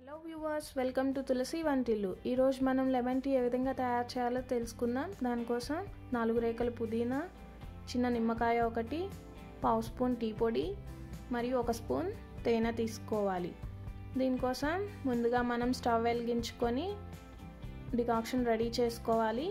hello viewers welcome to Tulasi Vantillu ఈరోజు మనం lemon tea ఏ విధంగా తయారు చేయాలో తెలుసుకుందాం దానికోసం నాలుగు రేకల పుదీనా చిన్న నిమ్మకాయ ఒకటి పావు స్పూన్ టీ పొడి మరియు ఒక స్పూన్ తేనె తీసుకోవాలి దీనికోసం ముందుగా మనం స్టవ్ వెలిగించుకొని డికాక్షన్ రెడీ చేసుకోవాలి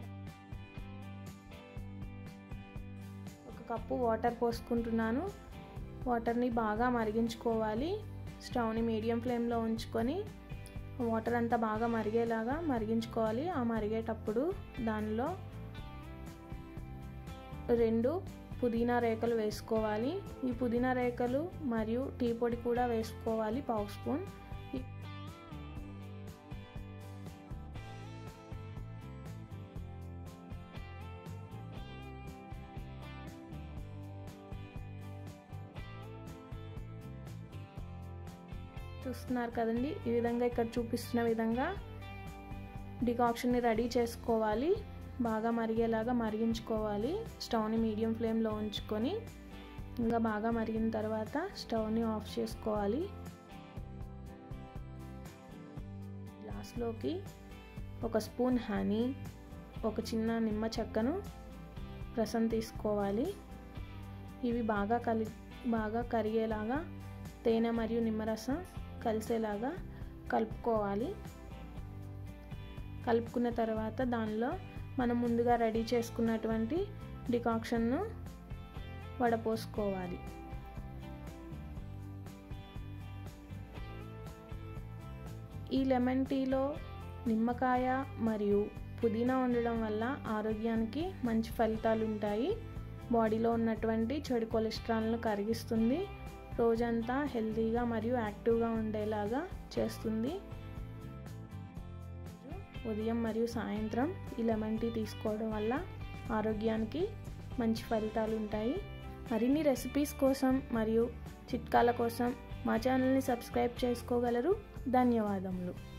ఒక కప్పు వాటర్ పోసుకుంటున్నాను వాటర్ని బాగా మరిగించుకోవాలి స్టవ్ని మీడియం ఫ్లేమ్లో ఉంచుకొని వాటర్ అంతా బాగా మరిగేలాగా మరిగించుకోవాలి ఆ మరిగేటప్పుడు దానిలో రెండు పుదీనా రేకలు వేసుకోవాలి ఈ పుదీనా రేకలు మరియు టీ పొడి కూడా వేసుకోవాలి పావు స్పూన్ చూస్తున్నారు కదండి ఈ విధంగా ఇక్కడ చూపిస్తున్న విధంగా డికాక్షన్ని రెడీ చేసుకోవాలి బాగా మరిగేలాగా మరిగించుకోవాలి స్టవ్ని మీడియం ఫ్లేమ్లో ఉంచుకొని ఇంకా బాగా మరిగిన తర్వాత స్టవ్ని ఆఫ్ చేసుకోవాలి గ్లాస్లోకి ఒక స్పూన్ హనీ ఒక చిన్న నిమ్మ చెక్కను రసం తీసుకోవాలి ఇవి బాగా కలి బాగా కరిగేలాగా తేనె మరియు నిమ్మరసం కలిసేలాగా కలుపుకోవాలి కలుపుకున్న తర్వాత దానిలో మనం ముందుగా రెడీ చేసుకున్నటువంటి డికాక్షన్ను వడపోసుకోవాలి ఈ లెమన్ టీలో నిమ్మకాయ మరియు పుదీనా ఉండడం వల్ల ఆరోగ్యానికి మంచి ఫలితాలు ఉంటాయి బాడీలో ఉన్నటువంటి చెడు కొలెస్ట్రాల్ను కరిగిస్తుంది రోజంతా హెల్తీగా మరియు యాక్టివ్గా ఉండేలాగా చేస్తుంది ఉదయం మరియు సాయంత్రం ఈ లెమన్ టీ తీసుకోవడం వల్ల ఆరోగ్యానికి మంచి ఫలితాలు ఉంటాయి మరిన్ని రెసిపీస్ కోసం మరియు చిట్కాల కోసం మా ఛానల్ని సబ్స్క్రైబ్ చేసుకోగలరు ధన్యవాదములు